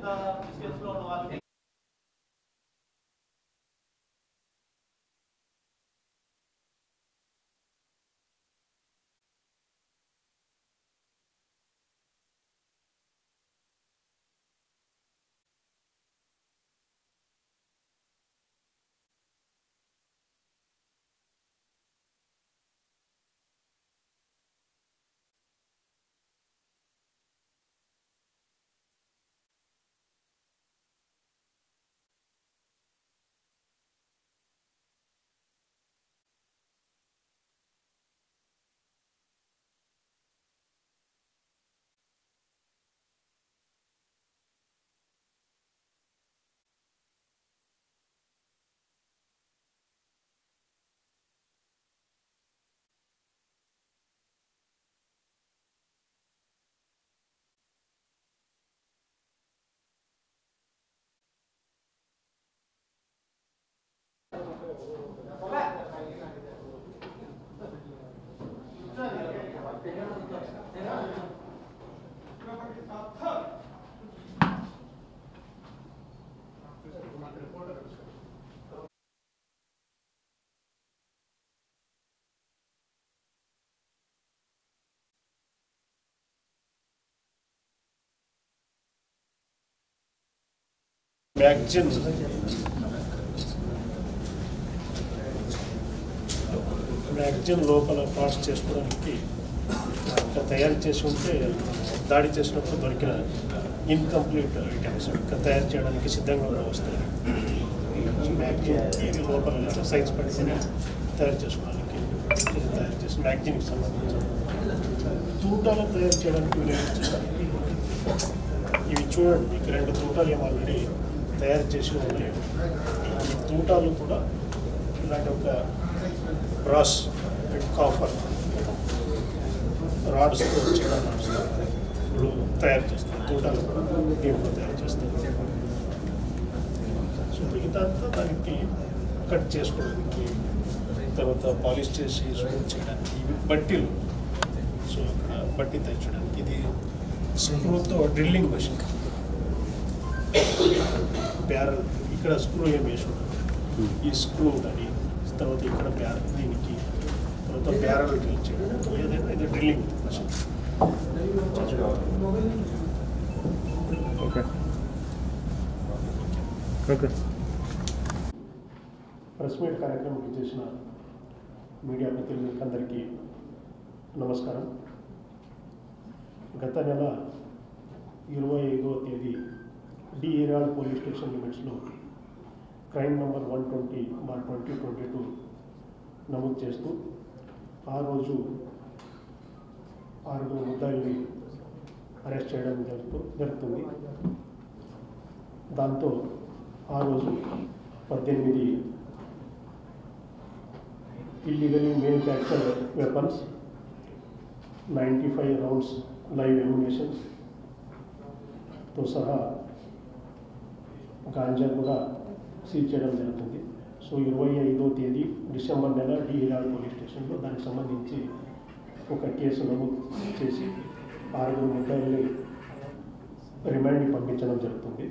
ఎంత డిస్టెన్స్ లో ఉన్న వాళ్ళకి మ్యాగజిన్ మ్యాగజిన్ లోపల పాస్ చేసుకోవడానికి ఇంకా తయారు చేసి ఉంటే దాడి చేసినప్పుడు దొరికిన ఇన్కంప్లీట్ ఐటమ్స్ ఇంకా తయారు చేయడానికి సిద్ధంగా ఉన్న వస్తువులు మ్యాగజిన్ ఇది లోపల సైన్స్ పడితేనే తయారు చేసుకోవడానికి ఇది తయారు చేసి మ్యాగజిన్కి సంబంధించి తూటాలు తయారు చేయడానికి వినియోగించారు ఇవి చూడండి మీకు రెండు తూటాలు ఏమో ఆల్రెడీ తయారు చేసి ఉన్నాయి ఈ తూటాలు కూడా ఇలాంటి ఒక బ్రాస్ కాఫర్ రాడ్స్తో చిన్న రాడ్స్ ఇప్పుడు తయారు చేస్తారు తూటాలు కూడా దీంట్లో తయారు చేస్తారు సో మిగతాంతా దానికి కట్ చేసుకోవడానికి తర్వాత పాలిష్ చేసి స్మూత్ చేయడానికి ఇవి బట్టీలు సో ఇక్కడ బట్టి తెచ్చడానికి ఇది స్క్రూతో డ్రిల్లింగ్ మెషిన్ బ్యారల్ ఇక్కడ స్క్రూ ఏం వేసి ఉండదు ఈ స్క్రూ కానీ తర్వాత ఇక్కడ బ్యారల్ దీనికి తర్వాత బ్యారల్ డ్రిల్ చేయడం ఏదైనా ఇది drilling machine okay okay press meet కార్యక్రమం చేసిన మీడియా ప్రతినిధులకు అందరికీ నమస్కారం గత నెల ఇరవై ఐదవ తేదీ డి ఏరాల్ పోలీస్ స్టేషన్ లిమిట్స్లో crime number one twenty bar twenty twenty two నమోదు చేస్తూ ఆ రోజు ఆరుగురు ముద్దాయిల్ని అరెస్ట్ చేయడం జరుగుతూ జరుగుతుంది దాంతో ఆ రోజు పద్దెనిమిది illegally manufactured weapons, 95 rounds live ammunition తో సహా గాంజా కూడా సీజ్ చేయడం జరుగుతుంది సో ఇరవై ఐదో తేదీ డిసెంబర్ నెల డిఏఆర్ పోలీస్ స్టేషన్లో దానికి సంబంధించి ఒక కేసు నమోదు చేసి ఆరుగురు ముద్దాయిల్ని రిమాండ్కి పంపించడం జరుగుతుంది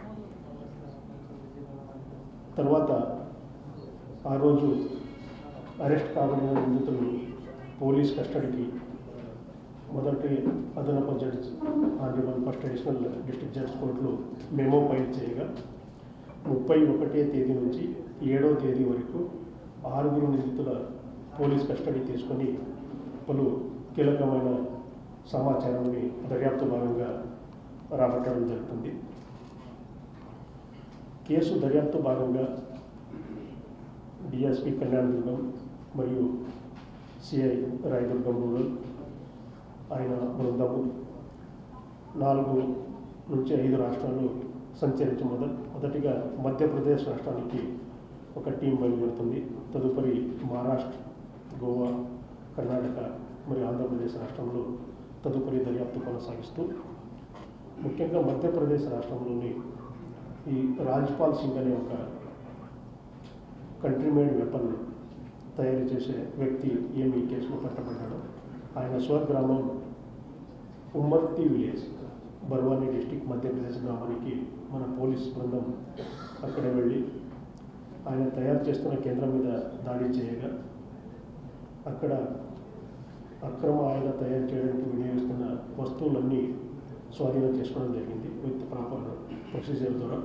తర్వాత ఆ రోజు అరెస్ట్ కాబడిన నిందితులు పోలీస్ కస్టడీకి మొదటి అదనపు judge honourable first additional district judge కోర్టులో మెమో ఫైల్ చేయగా ముప్పై ఒకటే తేదీ నుంచి ఏడో తేదీ వరకు ఆరుగురు నిందితుల పోలీస్ కస్టడీ తీసుకొని పలు కీలకమైన సమాచారాన్ని దర్యాప్తు భాగంగా రాబట్టడం జరుగుతుంది కేసు దర్యాప్తు భాగంగా డిఎస్పి కళ్యాణ్ దుర్గం మరియు సిఐ రాయదుర్గం రూరల్ ఆయన బృందము నాలుగు నుంచి ఐదు రాష్ట్రాలు సంచరించి మొద మొదటిగా మధ్యప్రదేశ్ రాష్ట్రానికి ఒక టీం బయలుదేరుతుంది తదుపరి మహారాష్ట్ర గోవా కర్ణాటక మరియు ఆంధ్రప్రదేశ్ రాష్ట్రంలో తదుపరి దర్యాప్తు కొనసాగిస్తూ ముఖ్యంగా మధ్యప్రదేశ్ రాష్ట్రంలోని ఈ రాజ్పాల్ సింగ్ అనే ఒక కంట్రీ మేడ్ వెపన్ తయారు చేసే వ్యక్తి ఏమి ఈ కేసులో పట్టబడ్డాడు ఆయన స్వగ్రామం ఉమ్మర్తి విలేజ్ బర్వాని డిస్టిక్ మధ్యప్రదేశ్ గ్రామానికి మన పోలీస్ బృందం అక్కడ వెళ్ళి ఆయన తయారు చేస్తున్న కేంద్రం మీద దాడి చేయగా అక్కడ అక్రమ ఆయుధ తయారు చేయడానికి వినియోగిస్తున్న వస్తువులన్నీ స్వాధీనం చేసుకోవడం జరిగింది విత్ ప్రాపర్ ప్రొసీజర్ ద్వారా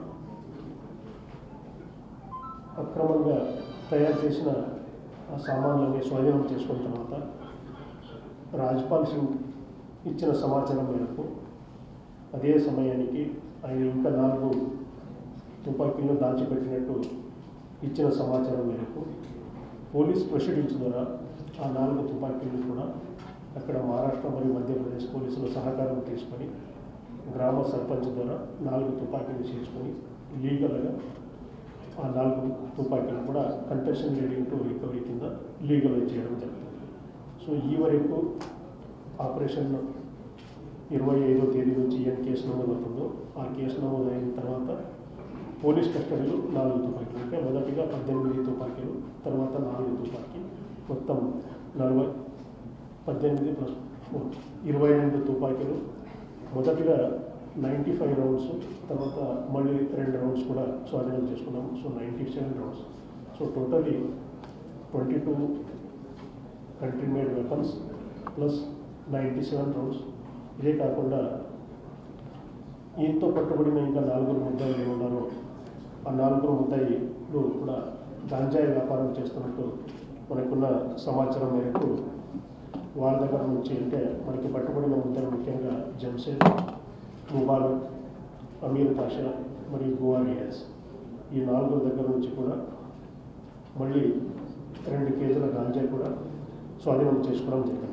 అక్రమంగా తయారు చేసిన ఆ సామాన్లన్నీ స్వాధీనం చేసుకున్న తర్వాత రాజ్పాల్ సింగ్ ఇచ్చిన సమాచారం మేరకు అదే సమయానికి ఆయన ఇంకా నాలుగు తుపాకీలను దాచిపెట్టినట్టు ఇచ్చిన సమాచారం మేరకు పోలీస్ ప్రొసీడింగ్స్ ద్వారా ఆ నాలుగు తుపాకీలను కూడా అక్కడ మహారాష్ట్ర మరియు మధ్యప్రదేశ్ పోలీసుల సహకారం తీసుకొని గ్రామ సర్పంచ్ ద్వారా నాలుగు తుపాకీలు చేసుకొని లీగల్గా ఆ నాలుగు తుపాకీలు కూడా కంటెషన్ లీడింగ్ టు రికవరీ కింద లీగలైజ్ చేయడం జరుగుతుంది సో ఈ వరకు ఆపరేషన్ ఇరవై ఐదో తేదీ నుంచి ఏం కేసు నమోదవుతుందో ఆ కేసు నమోదైన తర్వాత పోలీస్ కస్టడీలో నాలుగు తుపాకీలు అంటే మొదటిగా పద్దెనిమిది తుపాకీలు తర్వాత నాలుగు తుపాకీ మొత్తం నలభై పద్దెనిమిది ప్లస్ ఫోర్ ఇరవై రెండు తుపాకీలు మొదటిగా నైంటీ ఫైవ్ రౌండ్స్ తర్వాత మళ్ళీ రెండు రౌండ్స్ కూడా స్వాధీనం చేసుకున్నాము so ninety seven rounds so totally twenty two country made weapons plus ninety seven rounds ఇదే కాకుండా ఈయనతో పట్టుబడిన ఇంకా నలుగురు ముద్దాయిలు ఉన్నారో ఆ నలుగురు ముద్దాయిలు కూడా గంజాయి వ్యాపారం చేస్తున్నట్టు మనకున్న సమాచారం మేరకు వాళ్ళ దగ్గర నుంచి అంటే మనకి పట్టుబడిన ముద్దలు ముఖ్యంగా జంషెద్ ముబారక్ అమీర్ పాషా మరియు గోవా రియాజ్ ఈ నాలుగు దగ్గర నుంచి కూడా మళ్ళీ రెండు కేజీల గాంజాయి కూడా స్వాధీనం చేసుకోవడం జరిగింది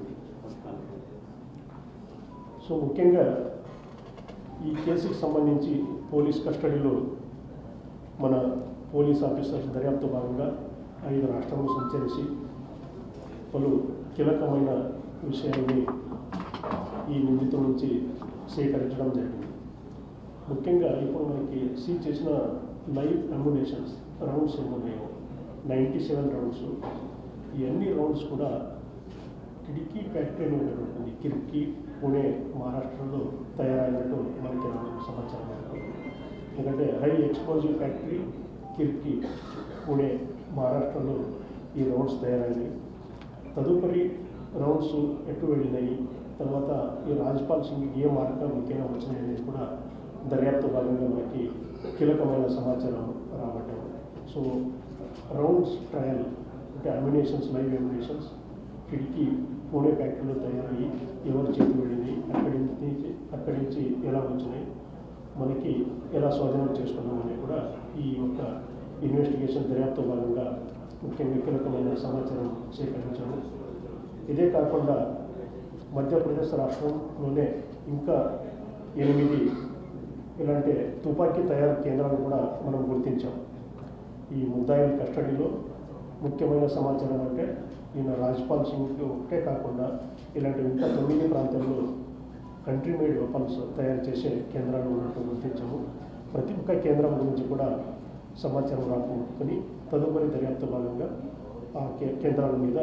సో ముఖ్యంగా ఈ కేసుకి సంబంధించి పోలీస్ కస్టడీలో మన పోలీస్ ఆఫీసర్స్ దర్యాప్తు భాగంగా ఐదు రాష్ట్రాలను సంచరిసి పలు కీలకమైన విషయాన్ని ఈ నిందితుల నుంచి సేకరించడం జరిగింది ముఖ్యంగా ఇప్పుడు మనకి సీజ్ చేసిన లైవ్ అమ్యునేషన్స్ రౌండ్స్ ఏమున్నాయో నైంటీ సెవెన్ రౌండ్స్ ఈ అన్ని రౌండ్స్ కూడా కిడికీ ఫ్యాక్టరీ అని ఒకటి ఉంటుంది కిర్కి పుణే మహారాష్ట్రలో తయారైనట్టు మనకి రావడం సమాచారం మేరకు ఎందుకంటే high explosive factory Kirkee Pune మహారాష్ట్రలో ఈ రౌండ్స్ తయారైనవి తదుపరి రౌండ్స్ ఎటు వెళ్ళినాయి తర్వాత ఈ రాజ్పాల్ సింగ్ ఏ మార్గం ముఖ్యంగా వచ్చినాయి అనేది కూడా దర్యాప్తు భాగంగా మనకి కీలకమైన సమాచారం రాబట్టాము సో రౌండ్స్ ట్రయల్ అంటే ammunitions live ammunitions Kirkee Pune ఫ్యాక్టరీలో తయారయ్యి ఎవరు చేతి వెళ్ళింది అక్కడి నుంచి అక్కడి నుంచి ఎలా వచ్చినాయి మనకి ఎలా స్వాధీనం చేసుకున్నాం అనేది కూడా ఈ యొక్క ఇన్వెస్టిగేషన్ దర్యాప్తు భాగంగా ముఖ్యంగా కీలకమైన సమాచారం సేకరించాము ఇదే కాకుండా మధ్యప్రదేశ్ రాష్ట్రంలోనే ఇంకా ఎనిమిది ఇలాంటి తుపాకీ తయారు కేంద్రాలను కూడా మనం గుర్తించాం ఈ ముద్దాయిల కస్టడీలో ముఖ్యమైన సమాచారం అంటే ఈయన రాజ్పాల్ సింగ్ ఒకటే కాకుండా ఇలాంటి ఇంకా తొమ్మిది ప్రాంతాల్లో కంట్రీ మేడ్ వెపన్స్ తయారు చేసే కేంద్రాలు ఉన్నట్టు గుర్తించాము ప్రతి ఒక్క కేంద్రం గురించి కూడా సమాచారం రాసుకొని తదుపరి దర్యాప్తు భాగంగా ఆ కే కేంద్రాల మీద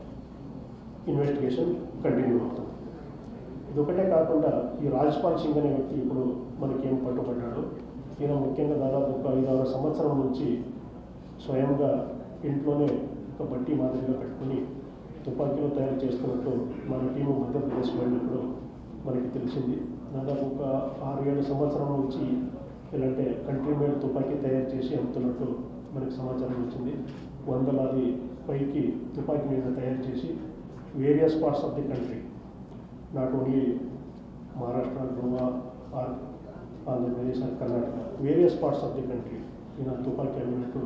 ఇన్వెస్టిగేషన్ కంటిన్యూ అవుతుంది ఇది ఒకటే కాకుండా ఈ రాజ్పాల్ సింగ్ అనే వ్యక్తి ఇప్పుడు మనకేం పట్టుబడ్డాడు ఈయన ముఖ్యంగా దాదాపు ఒక ఐదు ఆరు సంవత్సరం నుంచి స్వయంగా ఇంట్లోనే ఒక బట్టి మాదిరిగా పెట్టుకుని తుపాకీలు తయారు చేస్తున్నట్టు మన టీము మధ్యప్రదేశ్ వెళ్ళినప్పుడు మనకి తెలిసింది దాదాపు ఒక ఆరు ఏడు సంవత్సరం నుంచి ఇలాంటి కంట్రీ మేడ్ తుపాకీ తయారు చేసి అమ్ముతున్నట్టు మనకి సమాచారం వచ్చింది వందలాది పైకి తుపాకీ మీద తయారు చేసి various parts of the country not only Maharashtra Goa or Andhra Pradesh and Karnataka various parts of the country ఈయన తుపాకీ అమ్మినట్టు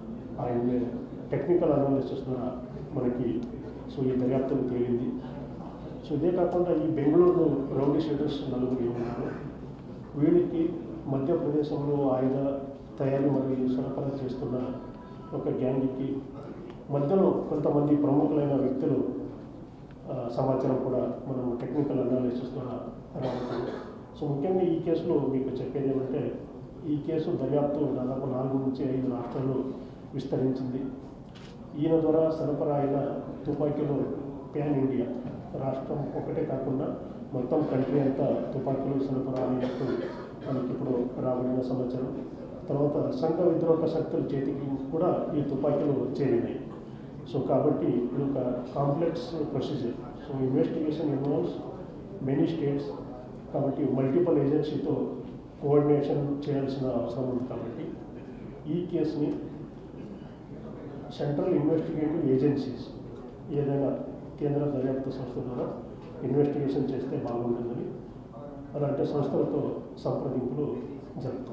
ఆయన టెక్నికల్ అనాలిసిస్ ద్వారా మనకి సో ఈ దర్యాప్తులు తేలింది సో ఇదే కాకుండా ఈ బెంగళూరు రౌడీ షీటర్స్ నలుగురు ఉన్నారు వీళ్ళకి మధ్యప్రదేశంలో ఆయుధ తయారీ మరియు సరఫరా చేస్తున్న ఒక గ్యాంగ్కి మధ్యలో కొంతమంది ప్రముఖులైన వ్యక్తులు ఆ, సమాచారం కూడా మనం టెక్నికల్ అనాలిసిస్ ద్వారా రాబట్టాము సో ముఖ్యంగా ఈ కేసులో మీకు చెప్పేది ఏమంటే ఈ కేసు దర్యాప్తు దాదాపు నాలుగు నుంచి ఐదు రాష్ట్రాల్లో విస్తరించింది ఈయన ద్వారా సరఫరా అయిన తుపాకీలు ప్యాన్ ఇండియా రాష్ట్రం ఒకటే కాకుండా మొత్తం కంట్రీ అంతా తుపాకీలు సరఫరా అయినట్టు మనకి ఇప్పుడు రాబడిన సమాచారం తర్వాత సంఘ విద్రోహ శక్తుల చేతికి కూడా ఈ తుపాకీలు చేరినాయి సో కాబట్టి ఇది ఒక complex procedure so investigation involves many states కాబట్టి మల్టిపల్ ఏజెన్సీతో కోఆర్డినేషన్ చేయాల్సిన అవసరం ఉంది కాబట్టి ఈ కేసుని సెంట్రల్ ఇన్వెస్టిగేటివ్ ఏజెన్సీస్ ఏదైనా కేంద్ర దర్యాప్తు సంస్థ ద్వారా ఇన్వెస్టిగేషన్ చేస్తే బాగుంటుందని అలాంటి సంస్థలతో సంప్రదింపులు జరుపుతారు